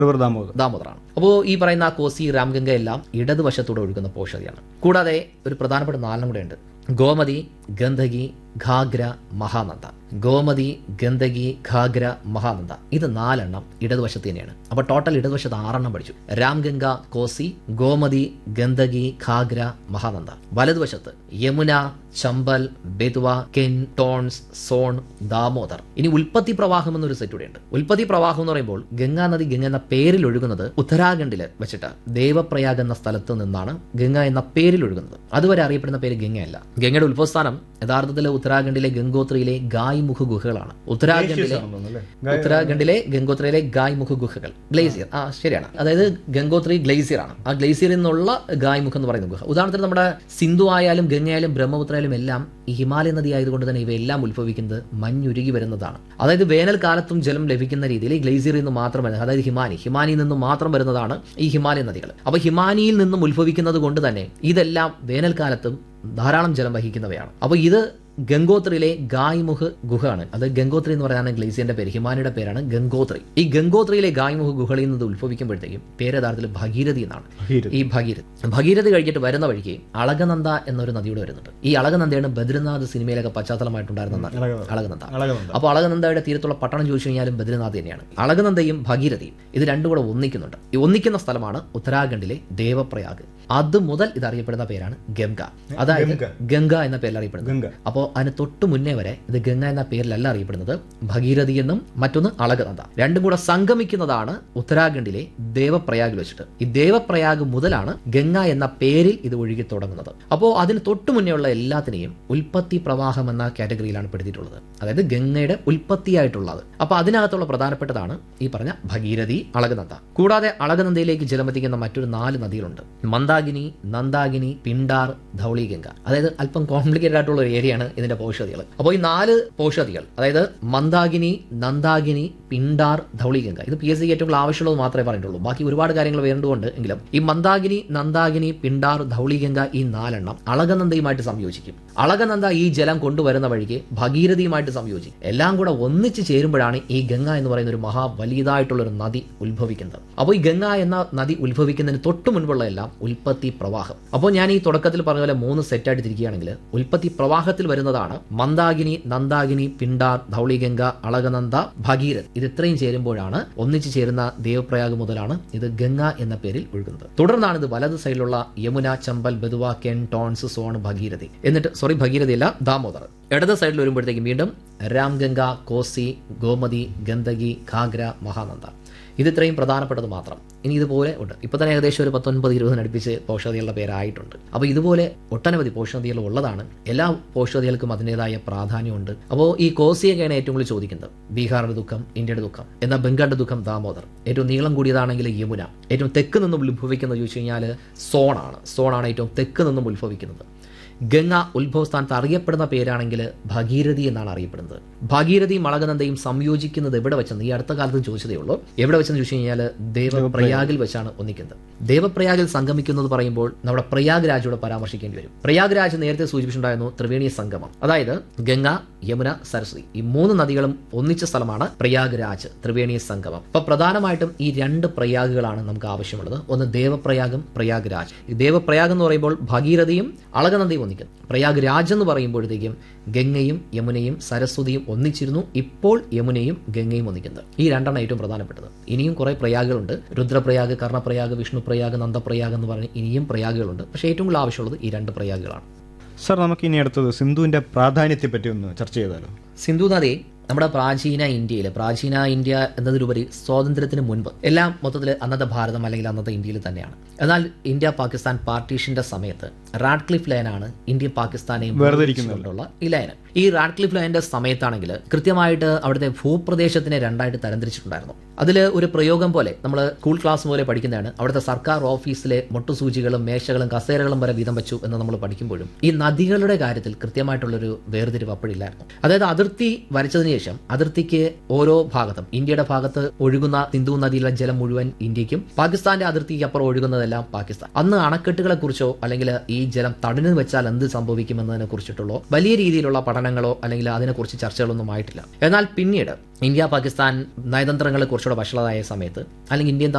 River Damodar ദാമോദറാണ് അപ്പോൾ ഈ പറയുന്ന ആ കോസി രാംഗംഗ എല്ലാം ഇടതുവശത്തൂടെ ഒഴുകുന്ന പോഷകതയാണ് കൂടാതെ ഒരു പ്രധാനപ്പെട്ട നാലെണ്ണം കൂടെ ഉണ്ട് ഗോമതി ഗന്ധകി ഘാഗ്ര മഹാനന്ദ ഗോമതി ഗന്ധകി ഘാഗ്ര മഹാനന്ദ ഇത് നാലെണ്ണം ഇടതുവശത്ത് തന്നെയാണ് അപ്പൊ ടോട്ടൽ ഇടതുവശത്ത് ആറെണ്ണം പഠിച്ചു രാംഗംഗ കോസി ഗോമതി ഗന്ധകി ഘാഗ്ര മഹാനന്ദ വലതുവശത്ത് യമുന ചമ്പൽ ബെതുവ കെൻ ടോൺസ് സോൺ ദാമോദർ ഇനി ഉൽപ്പത്തി പ്രവാഹം എന്നൊരു സെറ്റ് കൂടെ ഉണ്ട് ഉൽപ്പത്തി പ്രവാഹം എന്ന് പറയുമ്പോൾ ഗംഗാ നദി ഗംഗ എന്ന പേരിൽ ഒഴുകുന്നത് ഉത്തരാഖണ്ഡിൽ വെച്ചിട്ട് ദേവപ്രയാഗ് എന്ന സ്ഥലത്ത് നിന്നാണ് ഗംഗ എന്ന പേരിൽ ഒഴുകുന്നത് അതുവരെ അറിയപ്പെടുന്ന പേര് ഗംഗയല്ല ഗംഗയുടെ ഉത്ഭവസ്ഥാനം യഥാർത്ഥത്തിൽ ഉത്തരാഖണ്ഡിലെ ഗംഗോത്രിയിലെ ഗായ്മുഖ ഗുഹകളാണ് ഉത്തരാഖണ്ഡിലെ ആണെന്ന് തോന്നുന്നു അല്ലേ? ഉത്തരാഖണ്ഡിലെ ഗംഗോത്രിയിലെ ഗായ്മുഖ ഗുഹകൾ ഗ്ലേസിയർ ആ ശരിയാണ് അതായത് ഗംഗോത്രി ഗ്ലേസിയർ ആണ് ആ ഗ്ലേസിയറിൽ നിന്നുള്ള ഗായ്മുഖം എന്ന് പറയുന്ന ഗുഹ ഉദാഹരണത്തിന് നമ്മുടെ സിന്ധു ആയാലും ഗംഗയായാലും ബ്രഹ്മപുത്രയായാലും എല്ലാം ഈ ഹിമാലയ നദി ആയതുകൊണ്ട് തന്നെ ഇവയെല്ലാം ഉത്ഭവിക്കുന്നത് മഞ്ഞുരുകി വരുന്നതാണ് അതായത് വേനൽക്കാലത്തും ജലം ലഭിക്കുന്ന രീതിയിൽ ഈ ഗ്ലേസിയറിൽ നിന്ന് മാത്രം വരുന്നത് അതായത് ഹിമാനി ഹിമാനിയിൽ നിന്ന് മാത്രം വരുന്നതാണ് ഈ ഹിമാലയ നദികൾ അപ്പൊ ഹിമാനിയിൽ നിന്നും ഉത്ഭവിക്കുന്നത് കൊണ്ട് തന്നെ ഇതെല്ലാം വേനൽക്കാലത്തും ധാരാളം ജലം വഹിക്കുന്നവയാണ് അപ്പോൾ ഇത് ഗംഗോത്രിയിലെ ഗായ്മുഖ് ഗുഹയാണ് അത് ഗംഗോത്രി എന്ന് പറയുന്ന ഗ്ലേസിയറിന്റെ പേര് ഹിമാനിയുടെ പേരാണ് ഗംഗോത്രി ഈ ഗംഗോത്രിയിലെ ഗായ്മുഖ് ഗുഹകളിൽ നിന്ന് ഉത്ഭവിക്കുമ്പോഴത്തേക്കും പേര് യഥാർത്ഥത്തിൽ ഭഗീരഥി എന്നാണ് ഭഗീരഥി. ഈ ഭഗീരഥി ഭഗീരഥി കഴിഞ്ഞിട്ട് വരുന്ന വഴിക്ക് അളകനന്ദ എന്നൊരു നദിയോട് വരുന്നുണ്ട് ഈ അളകനന്ദയാണ് ബദ്രിനാഥ് സിനിമയിലൊക്കെ പശ്ചാത്തലമായിട്ടുണ്ടായിരുന്ന നദി. അളകനന്ദ. അളകനന്ദ അളകനന്ദ അപ്പോൾ അളകനന്ദയുടെ തീരത്തുള്ള പട്ടണം ചോദിച്ചു കഴിഞ്ഞാലും ബദ്രിനാഥ് തന്നെയാണ് അളകനന്ദയും ഭഗീരഥയും ഇത് രണ്ടും കൂടെ ഒന്നിക്കുന്നുണ്ട് ഈ ഒന്നിക്കുന്ന സ്ഥലമാണ് ഉത്തരാഖണ്ഡിലെ ദേവപ്രയാഗ് അത് മുതൽ ഇത് അറിയപ്പെടുന്ന പേരാണ് ഗംഗ അതായത് ഗംഗ. ഗംഗ എന്ന പേരിൽ അറിയപ്പെടുന്നത് ഗംഗ അപ്പോൾ അതിന് തൊട്ട് മുന്നേ വരെ ഇത് ഗംഗ എന്ന പേരിലല്ല അറിയപ്പെടുന്നത് ഭഗീരഥി എന്നും മറ്റൊന്ന് അളകനന്ദ രണ്ടും കൂടെ സംഗമിക്കുന്നതാണ് ഉത്തരാഖണ്ഡിലെ ദേവപ്രയാഗിൽ വെച്ചിട്ട് ഈ ദേവപ്രയാഗ് മുതലാണ് ഗംഗ എന്ന പേരിൽ ഇത് ഒഴുകി തുടങ്ങുന്നത് അപ്പോൾ അതിന് തൊട്ട് മുന്നേ ഉള്ള എല്ലാത്തിനെയും ഉൽപ്പത്തി പ്രവാഹം എന്ന കാറ്റഗറിയിലാണ് പെടുത്തിയിട്ടുള്ളത് അതായത് ഗംഗയുടെ ഉൽപ്പത്തിയായിട്ടുള്ളത് അപ്പോൾ അതിനകത്തുള്ള പ്രധാനപ്പെട്ടതാണ് ഈ പറഞ്ഞ ഭഗീരഥി അളകനന്ദ കൂടാതെ അളകനന്ദയിലേക്ക് ജലമെത്തിക്കുന്ന മറ്റൊരു നാല് നദികളുണ്ട് മന്ദാകിനി നന്ദാകിനി പിണ്ടാർ ധൗളി ഗംഗ അതായത് അല്പം കോംപ്ലിക്കേറ്റഡ് ആയിട്ടുള്ള ഒരു ഏരിയയാണ് ഇതിന്റെ പോഷകതികൾ അപ്പോൾ ഈ നാല് പോഷകതികൾ അതായത് മന്ദാകിനി നന്ദാകിനി പിണ്ടാർ ധൗളി ഗംഗ ഇത് പി എസ് സിക്ക് ഏറ്റവും കൂടുതൽ ആവശ്യമുള്ളത് മാത്രമേ പറഞ്ഞിട്ടുള്ളൂ ബാക്കി ഒരുപാട് കാര്യങ്ങൾ വേണ്ടുകൊണ്ട് എങ്കിലും ഈ മന്ദാകിനി നന്ദാകിനി പിണ്ടാർ ധൗളി ഗംഗ ഈ നാലെണ്ണം അളകനന്ദയുമായിട്ട് സംയോജിക്കും അളകനന്ദ ഈ ജലം കൊണ്ടുവരുന്ന വഴിക്ക് ഭഗീരഥിയുമായിട്ട് സംയോജിക്കും എല്ലാം കൂടെ ഒന്നിച്ച് ചേരുമ്പോഴാണ് ഈ ഗംഗ എന്ന് പറയുന്ന ഒരു മഹാ വലിയതായിട്ടുള്ള ഒരു നദി ഉത്ഭവിക്കുന്നത് അപ്പോൾ ഈ ഗംഗ എന്ന നദി ഉത്ഭവിക്കുന്നതിന് തൊട്ട് മുൻപുള്ള എല്ലാം ഉൽപ്പത്തി പ്രവാഹം അപ്പോൾ ഞാൻ ഈ തുടക്കത്തിൽ പറഞ്ഞ പോലെ മൂന്ന് സെറ്റായിട്ട് തിരിക്കുകയാണെങ്കിൽ ഉൽപ്പത്തി പ്രവാഹത്തിൽ വരുന്നതാണ് മന്ദാകിനി നന്ദാകിനി പിണ്ടാർ ധൗളിഗംഗ അളകനന്ദ ഭഗീരഥ് ഇത് ഇത്രയും ചേരുമ്പോഴാണ് ഒന്നിച്ചു ചേരുന്ന ദേവപ്രയാഗ് മുതലാണ് ഇത് ഗംഗ എന്ന പേരിൽ ഒഴുകുന്നത് തുടർന്നാണ് ഇത് വലത് സൈഡിലുള്ള യമുന ചമ്പൽ ബെതുവ കെൻ ടോൺസ് സോൺ ഭഗീരഥി എന്നിട്ട് സോറി ഭഗീരഥി അല്ല ദാമോദർ ഇടത് സൈഡിൽ വരുമ്പോഴത്തേക്കും വീണ്ടും രാംഗംഗ കോസി ഗോമതി ഗന്ദകി ഘാഗ്ര മഹാനന്ദ ഇത് ഇത്രയും പ്രധാനപ്പെട്ടത് മാത്രം ഇനി ഇതുപോലെ ഉണ്ട് ഇപ്പൊ തന്നെ ഏകദേശം ഒരു പത്തൊൻപത് ഇരുപതിനടുപ്പിച്ച് പോഷകതകളുടെ പേരായിട്ടുണ്ട് അപ്പോൾ ഇതുപോലെ ഒട്ടനവധി പോഷകതകൾ ഉള്ളതാണ് എല്ലാ പോഷകതകൾക്കും അതിൻ്റെതായ പ്രാധാന്യമുണ്ട് അപ്പോൾ ഈ കോസിയൊക്കെയാണ് ഏറ്റവും കൂടുതൽ ചോദിക്കുന്നത് ബീഹാറിന്റെ ദുഃഖം ഇന്ത്യയുടെ ദുഃഖം എന്നാൽ ബംഗാളിന്റെ ദുഃഖം ദാമോദർ ഏറ്റവും നീളം കൂടിയതാണെങ്കിൽ യമുന ഏറ്റവും തെക്ക് നിന്നും ഉത്ഭവിക്കുന്നത് ചോദിച്ചു കഴിഞ്ഞാൽ സോണാണ് സോണാണ് ഏറ്റവും തെക്ക് നിന്നും ഉത്ഭവിക്കുന്നത് ഗംഗ ഉത്ഭവസ്ഥാനത്ത് അറിയപ്പെടുന്ന പേരാണെങ്കിൽ ഭഗീരഥി എന്നാണ് അറിയപ്പെടുന്നത് ഭഗീരഥിയും അളകനന്ദയും സംയോജിക്കുന്നത് എവിടെ വെച്ചെന്ന് ഈ അടുത്ത കാലത്ത് ചോദിച്ചതേ ഉള്ളൂ എവിടെ വെച്ചെന്ന് ചോദിച്ചു കഴിഞ്ഞാൽ ദേവപ്രയാഗിൽ വെച്ചാണ് ഒന്നിക്കുന്നത് ദേവപ്രയാഗിൽ സംഗമിക്കുന്നത് പറയുമ്പോൾ നമ്മുടെ പ്രയാഗ് രാജോട് പരാമർശിക്കേണ്ടി വരും പ്രയാഗ് രാജ് നേരത്തെ സൂചിപ്പിച്ചിട്ടുണ്ടായിരുന്നു ത്രിവേണി സംഗമം അതായത് ഗംഗ യമുന സരസ്വതി ഈ മൂന്ന് നദികളും ഒന്നിച്ച സ്ഥലമാണ് പ്രയാഗ് രാജ് ത്രിവേണി സംഗമം അപ്പൊ പ്രധാനമായിട്ടും ഈ രണ്ട് പ്രയാഗുകളാണ് നമുക്ക് ആവശ്യമുള്ളത് ഒന്ന് ദേവപ്രയാഗും പ്രയാഗ് രാജ് ഈ ദേവപ്രയാഗ് എന്ന് പറയുമ്പോൾ ഭഗീരഥയും അളകനന്ദയും ഒന്നിക്കുന്നു പ്രയാഗ് രാജ് എന്ന് പറയുമ്പോഴത്തേക്കും ഗംഗയും യമുനയും സരസ്വതിയും ഒന്നിച്ചിരുന്നു ഇപ്പോൾ യമുനയും ഗംഗയും ഒന്നിക്കുന്നത് ഈ രണ്ടെണ്ണം ഏറ്റവും പ്രധാനപ്പെട്ടത് ഇനിയും കുറെ പ്രയാഗുകളുണ്ട് രുദ്രപ്രയാഗ് കർണപ്രയാഗ് വിഷ്ണുപ്രയാഗ് നന്ദപ്രയാഗ് എന്ന് പറഞ്ഞ് ഇനിയും പ്രയാഗുകളുണ്ട് പക്ഷേ ഏറ്റവും കൂടുതൽ ആവശ്യമുള്ളത് ഈ രണ്ട് പ്രയാഗുകളാണ് സർ നമുക്ക് ഇനി അടുത്തത് സിന്ധുവിന്റെ പ്രാധാന്യത്തെ പറ്റി ഒന്ന് ചർച്ച ചെയ്താലോ സിന്ധു നദി നമ്മുടെ പ്രാചീന ഇന്ത്യയിൽ പ്രാചീന ഇന്ത്യ എന്നതിലുപരി സ്വാതന്ത്ര്യത്തിന് മുൻപ് എല്ലാം മൊത്തത്തിൽ അന്നത്തെ ഭാരതം അല്ലെങ്കിൽ അന്നത്തെ ഇന്ത്യയിൽ തന്നെയാണ് എന്നാൽ ഇന്ത്യ പാകിസ്ഥാൻ പാർട്ടീഷന്റെ സമയത്ത് റാഡ്ക്ലിഫ് ലൈനാണ് ഇന്ത്യ പാകിസ്ഥാനെ വേർതിരിച്ചുകൊണ്ടുള്ള ഈ ലൈൻ ഈ റാഡ്ക്ലിഫ് ലൈനിന്റെ സമയത്താണെങ്കിൽ കൃത്യമായിട്ട് അവിടുത്തെ ഭൂപ്രദേശത്തിനെ രണ്ടായിട്ട് തരംതിരിച്ചിട്ടുണ്ടായിരുന്നു അതിൽ ഒരു പ്രയോഗം പോലെ നമ്മൾ സ്കൂൾ ക്ലാസ് പോലെ പഠിക്കുന്നതാണ് അവിടുത്തെ സർക്കാർ ഓഫീസിലെ മുട്ടുസൂചികളും മേശകളും കസേരകളും വരെ വീതം വെച്ചു എന്ന് നമ്മൾ പഠിക്കുമ്പോഴും ഈ നദികളുടെ കാര്യത്തിൽ കൃത്യമായിട്ടുള്ളൊരു വേർതിരിവ് അപ്പോഴില്ലായിരുന്നു അതായത് അതിർത്തി വരച്ചതിന് ശേഷം അതിർത്തിക്ക് ഓരോ ഭാഗത്തും ഇന്ത്യയുടെ ഭാഗത്ത് ഒഴുകുന്ന സിന്ധു നദിയിലെ ജലം മുഴുവൻ ഇന്ത്യക്കും പാകിസ്ഥാന്റെ അതിർത്തിക്ക് അപ്പുറം ഒഴുകുന്നതെല്ലാം പാകിസ്ഥാൻ അന്ന് അണക്കെട്ടുകളെ കുറിച്ചോ അല്ലെങ്കിൽ ഈ ജലം തടഞ്ഞു വെച്ചാൽ എന്ത് സംഭവിക്കുമെന്നതിനെ കുറിച്ചിട്ടുള്ളോ വലിയ രീതിയിലുള്ള പഠനങ്ങളോ അല്ലെങ്കിൽ അതിനെക്കുറിച്ച് ചർച്ചകളൊന്നും ആയിട്ടില്ല എന്നാൽ പിന്നീട് ഇന്ത്യ പാകിസ്ഥാൻ നയതന്ത്രങ്ങളെ കുറിച്ചുള്ള വഷളതായ സമയത്ത് അല്ലെങ്കിൽ ഇന്ത്യൻ